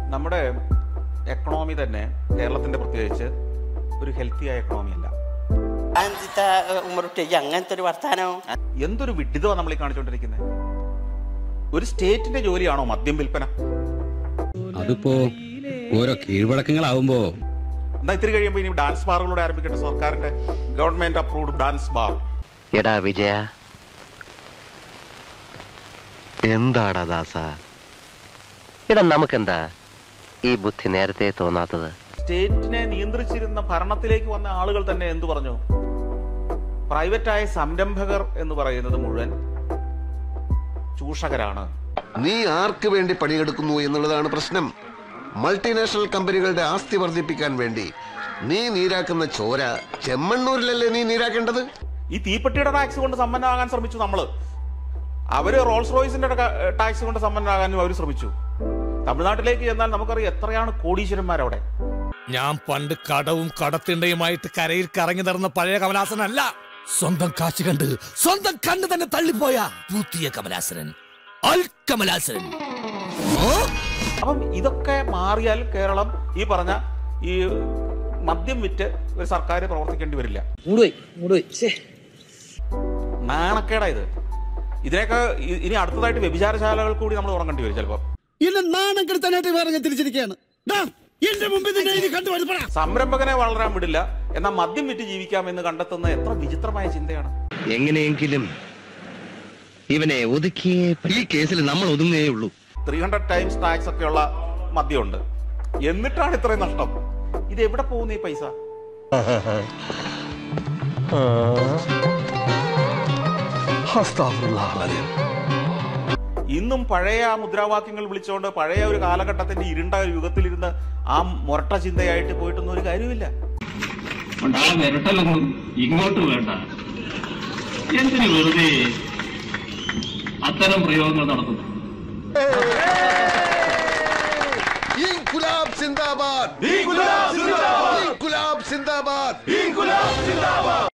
നമ്മുടെ എക്കണോമി തന്നെ കേരളത്തിന്റെ പ്രത്യേകിച്ച് ഒരു ഹെൽത്തിയായ എക്കണോമി അല്ല അതെന്താ ഉമ്മറുട്ടി അങ്ങനത്തെ ഒരു വർത്താനം എന്തൊരു വിഡിതമാണ് നമ്മൾ ഈ കാണിച്ചുകൊണ്ടിരിക്കുന്നത് ഒരു സ്റ്റേറ്റിന്റെ ജോലിയാണോ മദ്യം വിൽപ്പന അതിപ്പോ ഓരോ കീഴ്വഴക്കങ്ങളാവുമ്പോ എന്നാ ഇത്തിരി കഴിയുമ്പോൾ ഇനി ഡാൻസ് ബാറുകളോട് ആരംഭിക്കട്ടെ സർക്കാരിന്റെ ഗവൺമെന്റ് അപ്രൂവ്ഡ് ഡാൻസ് ബാർ എടാ വിജയ എന്താടാ ദാസ എടാ നമുക്കെന്താ ഈ ബുദ്ധി നേരത്തെ തോന്നാത്തത് സ്റ്റേറ്റിനെ നിയന്ത്രിച്ചിരുന്ന ഭരണത്തിലേക്ക് വന്ന ആളുകൾ തന്നെ എന്തു പറഞ്ഞു പ്രൈവറ്റായ സംരംഭകർ എന്ന് പറയുന്നത് മുഴുവൻ ചൂഷകരാണ് നീ ആർക്ക് വേണ്ടി പണിയെടുക്കുന്നു എന്നുള്ളതാണ് പ്രശ്നം മൾട്ടിനാഷണൽ കമ്പനികളുടെ ആസ്തി വർദ്ധിപ്പിക്കാൻ വേണ്ടി നീ നീരാക്കുന്ന ചോര ചെമ്മണ്ണൂരിലല്ലേ നീ നീരാക്കേണ്ടത് ഈ തീപ്പെട്ടിയുടെ ടാക്സ് കൊണ്ട് സമ്പന്നമാകാൻ ശ്രമിച്ചു നമ്മള് അവര് റോൾസ് റോയ്സിന്റെ ടാക്സ് കൊണ്ട് സമ്പന്നമാകാനും അവർ ശ്രമിച്ചു തമിഴ്നാട്ടിലേക്ക് ചെന്നാൽ നമുക്കറിയാം എത്രയാണ് കോടീശ്വരന്മാർ അവിടെ ഞാൻ പണ്ട് കടവും കടത്തിണ്ടയുമായിട്ട് കരയിൽ കറങ്ങി നടന്ന പഴയ കമലാസനല്ല സ്വന്തം കാശ് കണ്ട് സ്വന്തം കണ്ണ് തന്നെ തള്ളിപ്പോയ പുതിയ കമലാസനൻ അൽ കമലാസനൻ അപ്പം ഇതൊക്കെ മാറിയാൽ കേരളം ഈ പറഞ്ഞ ഈ മദ്യം വിറ്റ് ഒരു സർക്കാർ പ്രവർത്തിക്കേണ്ടി വരില്ല മൂടുപോയി മൂടുപോയി ശേ നാണക്കേടാ ഇത് ഇതിനൊക്കെ ഇ- ഇനി അടുത്തതായിട്ട് വ്യഭിചാരശാലകൾ കൂടി നമ്മൾ തുടങ്ങേണ്ടി വരും ചിലപ്പോൾ എന്നെ നാണം കെടുത്താനായിട്ട് വേറെ തിരിച്ചിരിക്കുകയാണ് ദാ, എന്റെ മുമ്പിൽ നിന്നെ ഇനി കണ്ടു വരുമ്പോഴാ സംരംഭകനെ വളരാൻ വിടില്ല എന്നാൽ മദ്യം വിറ്റ് ജീവിക്കാമെന്ന് കണ്ടെത്തുന്ന എത്ര വിചിത്രമായ ചിന്തയാണ് എങ്ങനെയെങ്കിലും ഇവനെ ഒതുക്കിയേ ഈ കേസിൽ നമ്മൾ ഒതുങ്ങേ ഉള്ളൂ ത്രീ ഹൺഡ്രഡ് ടൈംസ് ടാക്സ് ഒക്കെയുള്ള മദ്യമുണ്ട് എന്നിട്ടാണ് ഇത്രയും നഷ്ടം ഇത് എവിടെ പോകുന്നു ഈ പൈസ ഇന്നും പഴയ ആ മുദ്രാവാക്യങ്ങൾ വിളിച്ചുകൊണ്ട് പഴയ ഒരു കാലഘട്ടത്തിന്റെ ഇരുണ്ട ഒരു യുഗത്തിലിരുന്ന് ആ മൊരട്ട ചിന്തയായിട്ട് പോയിട്ടൊന്നും ഒരു കാര്യമില്ല അതുകൊണ്ട് ആ വിരട്ടലൊന്നും ഇങ്ങോട്ട് വേണ്ട എന്തിനു വെറുതെ അത്തരം പ്രയോഗങ്ങൾ നടത്തുന്നു ഇൻകുലാബ് സിന്ദാബാദ് ഇൻകുലാബ് സിന്ദാബാദ്